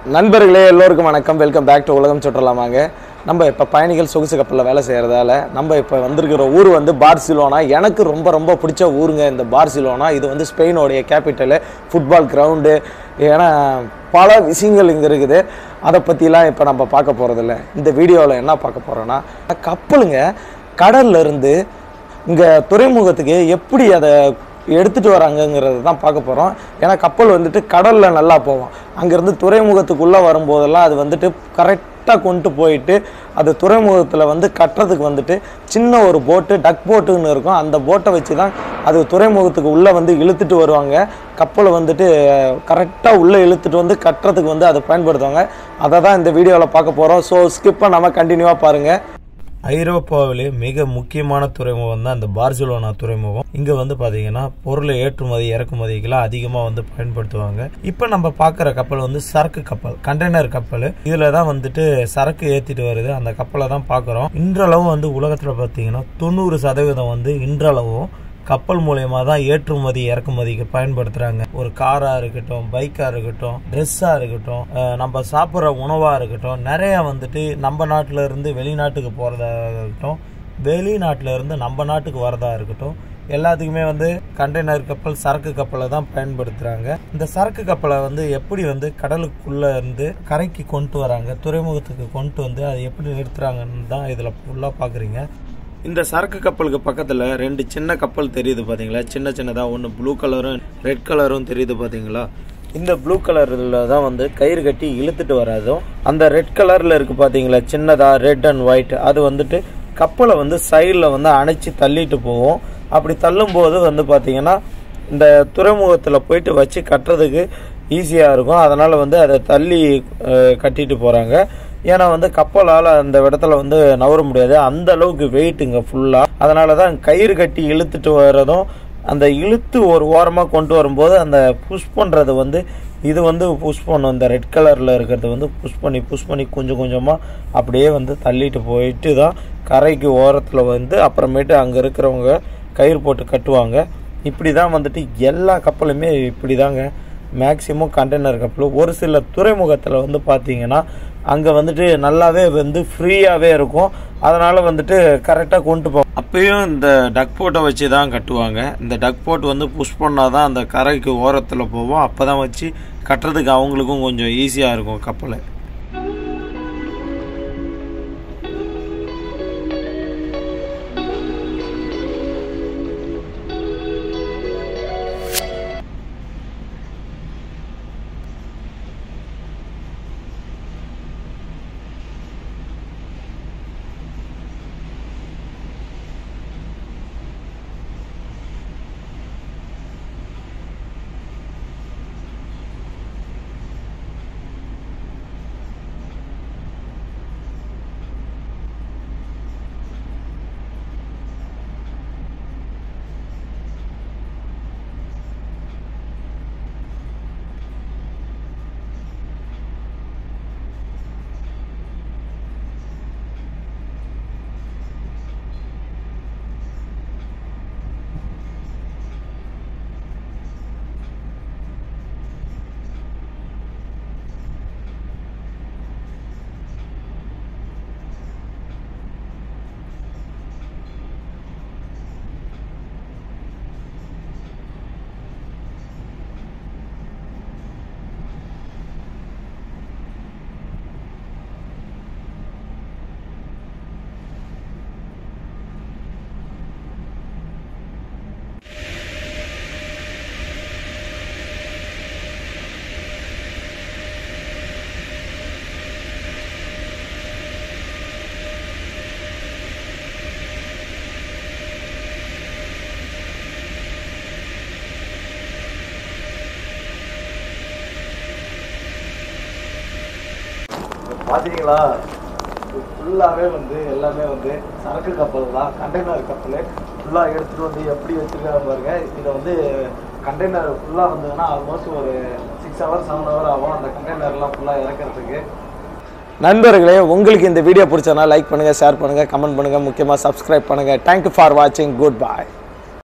நண்பர்களே எல்லோருக்கும் வணக்கம் வெல்கம் பேக் டு உலகம் சுற்றலாமாங்க நம்ம இப்போ பயணிகள் சொகுசு கப்பலில் வேலை செய்கிறதால நம்ம இப்போ வந்திருக்கிற ஊர் வந்து பார்சிலோனா எனக்கு ரொம்ப ரொம்ப பிடிச்ச ஊருங்க இந்த பார்சிலோனா இது வந்து ஸ்பெயினோடைய கேபிட்டலு ஃபுட்பால் கிரவுண்டு ஏன்னா பல விஷயங்கள் இங்கே இருக்குது அதை பற்றிலாம் இப்போ நம்ம பார்க்க போகிறதில்ல இந்த வீடியோவில் என்ன பார்க்க போகிறோன்னா கப்பலுங்க கடல்ல இருந்து இங்கே துறைமுகத்துக்கு எப்படி அதை எடுத்துகிட்டு வராங்கங்கிறது தான் பார்க்க போகிறோம் ஏன்னா கப்பல் வந்துட்டு கடலில் நல்லா போகும் அங்கேருந்து துறைமுகத்துக்குள்ளே வரும்போதெல்லாம் அது வந்துட்டு கரெக்டாக கொண்டு போயிட்டு அது துறைமுகத்தில் வந்து கட்டுறதுக்கு வந்துட்டு சின்ன ஒரு போட்டு டக் போட்டுன்னு இருக்கும் அந்த போட்டை வச்சு தான் அது துறைமுகத்துக்கு உள்ளே வந்து இழுத்துட்டு வருவாங்க கப்பலை வந்துட்டு கரெக்டாக உள்ளே இழுத்துட்டு வந்து கட்டுறதுக்கு வந்து அதை பயன்படுத்துவாங்க அதை தான் இந்த வீடியோவில் பார்க்க போகிறோம் ஸோ ஸ்கிப் பண்ணாமல் கண்டினியூவாக பாருங்கள் ஐரோப்பாவிலே மிக முக்கியமான துறைமுகம் தான் இந்த பார்சிலோனா துறைமுகம் இங்க வந்து பாத்தீங்கன்னா பொருளை ஏற்றுமதி இறக்குமதிக்கெல்லாம் அதிகமா வந்து பயன்படுத்துவாங்க இப்ப நம்ம பாக்குற கப்பல் வந்து சரக்கு கப்பல் கண்டெய்னர் கப்பல் இதுல தான் வந்துட்டு சரக்கு ஏத்திட்டு வருது அந்த கப்பலை தான் பாக்குறோம் இன்றளவும் வந்து உலகத்துல பாத்தீங்கன்னா தொண்ணூறு சதவீதம் வந்து இன்றளவும் கப்பல் மூலயமா தான் ஏற்றுமதி இறக்குமதிக்கு பயன்படுத்துறாங்க ஒரு காரா இருக்கட்டும் பைக்கா இருக்கட்டும் ட்ரெஸ்ஸா இருக்கட்டும் அஹ் நம்ம சாப்பிட்ற உணவா இருக்கட்டும் நிறைய வந்துட்டு நம்ம நாட்டுல இருந்து வெளிநாட்டுக்கு போறதா இருக்கட்டும் வெளிநாட்டுல இருந்து நம்ம நாட்டுக்கு வரதா இருக்கட்டும் எல்லாத்துக்குமே வந்து கண்டெய்னர் கப்பல் சரக்கு கப்பலை தான் பயன்படுத்துறாங்க இந்த சரக்கு கப்பலை வந்து எப்படி வந்து கடலுக்குள்ள இருந்து கரைக்கு கொண்டு வராங்க துறைமுகத்துக்கு கொண்டு வந்து அதை எப்படி நிறுத்துறாங்கன்னு தான் இதுல ஃபுல்லா பாக்குறீங்க இந்த சரக்கு கப்பலுக்கு பக்கத்தில் ரெண்டு சின்ன கப்பல் தெரியுது பார்த்தீங்களா சின்ன சின்னதாக ஒன்று ப்ளூ கலரும் ரெட் கலரும் தெரியுது பார்த்தீங்களா இந்த ப்ளூ கலரில் தான் வந்து கயிறு கட்டி இழுத்துட்டு வராதும் அந்த ரெட் கலரில் இருக்குது பார்த்தீங்களா சின்னதாக ரெட் அண்ட் ஒயிட் அது வந்துட்டு கப்பலை வந்து சைடில் வந்து அணைச்சி தள்ளிட்டு போகும் அப்படி தள்ளும்போது வந்து பார்த்தீங்கன்னா இந்த துறைமுகத்தில் போயிட்டு வச்சு கட்டுறதுக்கு ஈஸியாக இருக்கும் அதனால் வந்து அதை தள்ளி அஹ், கட்டிட்டு போகிறாங்க ஏன்னா வந்து கப்பலால் அந்த இடத்துல வந்து நவர முடியாது அந்த அளவுக்கு வெயிட்டுங்க ஃபுல்லாக அதனால தான் கயிறு கட்டி இழுத்துட்டு வர்றதும் அந்த இழுத்து ஒரு ஓரமாக கொண்டு வரும்போது அந்த புஷ் பண்ணுறது வந்து இது வந்து புஷ் பண்ணும் இந்த ரெட் கலரில் இருக்கிறது வந்து புஷ் பண்ணி புஷ் பண்ணி கொஞ்சம் கொஞ்சமாக அப்படியே வந்து தள்ளிட்டு போயிட்டு தான் கரைக்கு ஓரத்தில் வந்து அப்புறமேட்டு அங்கே இருக்கிறவங்க கயிறு போட்டு கட்டுவாங்க இப்படி தான் வந்துட்டு எல்லா கப்பலுமே இப்படி தாங்க மேக்சிமம் கண்டெய்னர் கப்பல் ஒரு சில துறைமுகத்தில் வந்து பார்த்தீங்கன்னா அங்கே வந்துட்டு நல்லாவே வந்து ஃப்ரீயாகவே இருக்கும் அதனால் வந்துட்டு கரெக்டாக கொண்டு போகும் அப்பயும் இந்த டக் போட்டை வச்சு தான் கட்டுவாங்க இந்த டக் போட் வந்து புஷ் பண்ணால் தான் அந்த கரைக்கு ஓரத்தில் போவோம் அப்போ தான் வச்சு கட்டுறதுக்கு அவங்களுக்கும் கொஞ்சம் ஈஸியாக இருக்கும் கப்பலை பார்த்தீங்களா ஃபுல்லாகவே வந்து எல்லாமே வந்து சரக்கு கப்பல் தான் கண்டெய்னர் கப்பல் ஃபுல்லாக எடுத்துகிட்டு வந்து எப்படி வச்சுருக்காங்க பாருங்க இதை வந்து கண்டெய்னர் ஃபுல்லாக வந்ததுன்னா ஆல்மோஸ்ட் ஒரு சிக்ஸ் ஹவர் செவன் ஹவர் ஆகும் அந்த கண்டெய்னர்லாம் ஃபுல்லாக இறக்கிறதுக்கு நண்பர்களே உங்களுக்கு இந்த வீடியோ பிடிச்சதுனா லைக் பண்ணுங்கள் ஷேர் பண்ணுங்கள் கமெண்ட் பண்ணுங்கள் முக்கியமாக சப்ஸ்கிரைப் பண்ணுங்கள் தேங்க்யூ ஃபார் வாட்சிங் குட் பாய்